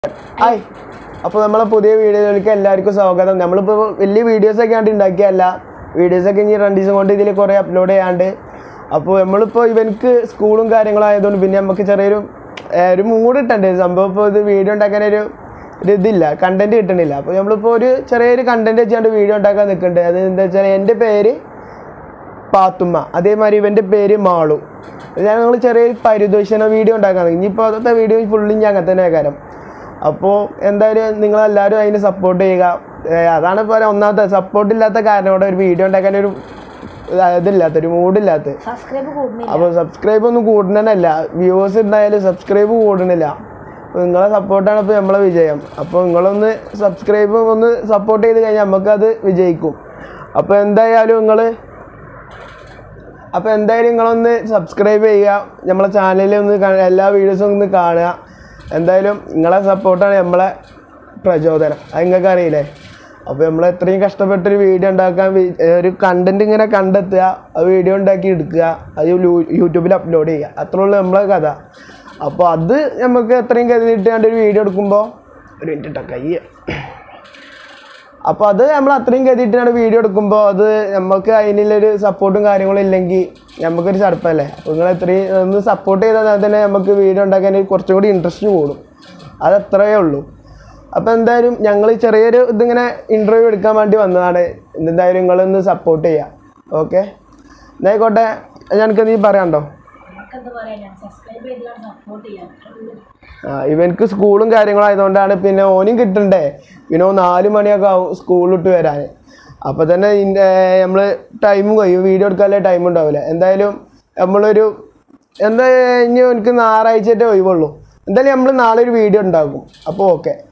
hi അപ്പോൾ നമ്മളെ പുതിയ വീഡിയോയിലേക്ക് എല്ലാവർക്കും സ്വാഗതം നമ്മളിപ്പോൾ വലിയ വീഡിയോസൊക്കെ ആണ്ട് ഉണ്ടാക്കിയല്ല വീഡിയോസൊക്കെ ഇനി രണ്ട് ദിവസം കൊണ്ട് ഇതിൽ കുറേ അപ്ലോഡ് ചെയ്യാണ്ട് അപ്പോൾ നമ്മളിപ്പോൾ ഇവർക്ക് സ്കൂളും കാര്യങ്ങളും ആയതുകൊണ്ട് പിന്നെ നമുക്ക് ചെറിയൊരു ഏർ, ഒരു മൂഡ് ഇട്ടുണ്ട് സംഭവം ഇപ്പോൾ ഇത് വീഡിയോ ഉണ്ടാക്കാനൊരു ഒരു ഇതില്ല കണ്ടന്റ് കിട്ടണില്ല അപ്പോൾ നമ്മളിപ്പോൾ ഒരു ചെറിയൊരു കണ്ടന്റ് വെച്ചാണ്ട് വീഡിയോ ഉണ്ടാക്കാൻ നിൽക്കുന്നുണ്ട് അത് എന്താ വെച്ചാൽ എൻ്റെ പേര് പാത്തുമ്മ അതേമാതിരി ഇവൻ്റെ പേര് മാളു ഞങ്ങൾ ചെറിയൊരു പരിദോഷണ വീഡിയോ ഉണ്ടാക്കാൻ ഇനിയിപ്പോൾ അതൊക്കെ വീഡിയോ ഫുള്ളി ഞാൻ അങ്ങനെ തന്നെ കാരം അപ്പോൾ എന്തായാലും നിങ്ങളെല്ലാവരും അതിന് സപ്പോർട്ട് ചെയ്യുക ഏ, അതാണ് ഇപ്പോൾ ഒന്നാമത്തെ സപ്പോർട്ട് ഇല്ലാത്ത കാരണം കൊണ്ട് ഒരു വീഡിയോ ഉണ്ടാക്കാൻ ഒരു ഇതില്ലാത്ത ഒരു മൂഡില്ലാത്ത സബ്സ്ക്രൈബ് കൂടുന്നില്ല അപ്പോൾ സബ്സ്ക്രൈബ് ഒന്നും കൂടണല്ല വ്യൂവേഴ്സ് ഉണ്ടായാലും സബ്സ്ക്രൈബ് കൂടണില്ല അപ്പോൾ നിങ്ങളെ സപ്പോർട്ടാണ് ഇപ്പോൾ നമ്മളെ വിജയം അപ്പോൾ നിങ്ങളൊന്ന് സബ്സ്ക്രൈബ് ഒന്ന് സപ്പോർട്ട് ചെയ്ത് കഴിഞ്ഞാൽ നമുക്കത് വിജയിക്കും അപ്പോൾ എന്തായാലും നിങ്ങൾ അപ്പോൾ എന്തായാലും നിങ്ങളൊന്ന് സബ്സ്ക്രൈബ് ചെയ്യുക നമ്മളെ ചാനലിൽ ഒന്ന് കാ- എല്ലാ വീഡിയോസും ഒന്ന് കാണുക എന്തായാലും നിങ്ങളെ സപ്പോർട്ടാണ് നമ്മളെ പ്രചോദനം അത് നിങ്ങൾക്ക് അറിയില്ലേ അപ്പോൾ നമ്മൾ എത്രയും കഷ്ടപ്പെട്ടൊരു വീഡിയോ ഉണ്ടാക്കാൻ വി- ഏർ ഒരു കണ്ടന്റ് ഇങ്ങനെ കണ്ടെത്തുക അത് വീഡിയോ ഉണ്ടാക്കി എടുക്കുക അത് യൂ- യൂട്യൂബിൽ അപ്ലോഡ് ചെയ്യുക അത്രേ ഉള്ളൂ നമ്മളെ കഥ അപ്പോൾ അത് നമുക്ക് എത്രയും കരുതിയിട്ട് കണ്ട് ഒരു വീഡിയോ എടുക്കുമ്പോൾ ഒരു മിനിറ്റ് ഇട്ടോ കയ്യ അപ്പോൾ അത് നമ്മൾ അത്രയും കരുതിയിട്ടാണ് വീഡിയോ എടുക്കുമ്പോൾ അത് നമുക്ക് അതിനുള്ളൊരു സപ്പോർട്ടും കാര്യങ്ങളും ഇല്ലെങ്കിൽ നമുക്കൊരു ചടപ്പല്ലേ അപ്പോൾ നിങ്ങൾ എത്രയും ഒന്ന് സപ്പോർട്ട് ചെയ്താൽ തന്നെ നമുക്ക് വീഡിയോ ഉണ്ടാക്കാൻ കുറച്ചും കൂടി ഇൻട്രസ്റ്റ് കൂടും അത് അത്രയേ ഉള്ളൂ അപ്പോൾ എന്തായാലും ഞങ്ങൾ ചെറിയൊരു ഇതിങ്ങനെ ഇൻ്റർവ്യൂ എടുക്കാൻ വേണ്ടി വന്നതാണ് എന്തായാലും നിങ്ങളൊന്ന് സപ്പോർട്ട് ചെയ്യാം ഓക്കെ എന്നായിക്കോട്ടെ ഞങ്ങൾക്ക് നീ പറയാണ്ടോ നമുക്കെന്താ പറയാ സബ്സ്ക്രൈബ് ചെയ്തിട്ടാണ് സപ്പോർട്ട് ചെയ്യാം ആ, ഇവനക്ക് സ്കൂളും കാര്യങ്ങളും ആയതുകൊണ്ടാണ് പിന്നെ ഓനും കിട്ടണ്ടേ പിന്നെ ഓൻ നാല് മണിയൊക്കെ ആവും സ്കൂളിലിട്ട് വരാൻ അപ്പോൾ തന്നെ നമ്മൾ ടൈമും കഴിയും വീഡിയോ എടുക്കാനുള്ള ടൈം ഉണ്ടാവില്ല എന്തായാലും നമ്മളൊരു എന്താ ഇനി എനിക്ക് ഞായറാഴ്ചത്തെ ഒഴിവുള്ളൂ എന്തായാലും നമ്മൾ നാളെ ഒരു വീഡിയോ ഉണ്ടാക്കും അപ്പോൾ ഓക്കെ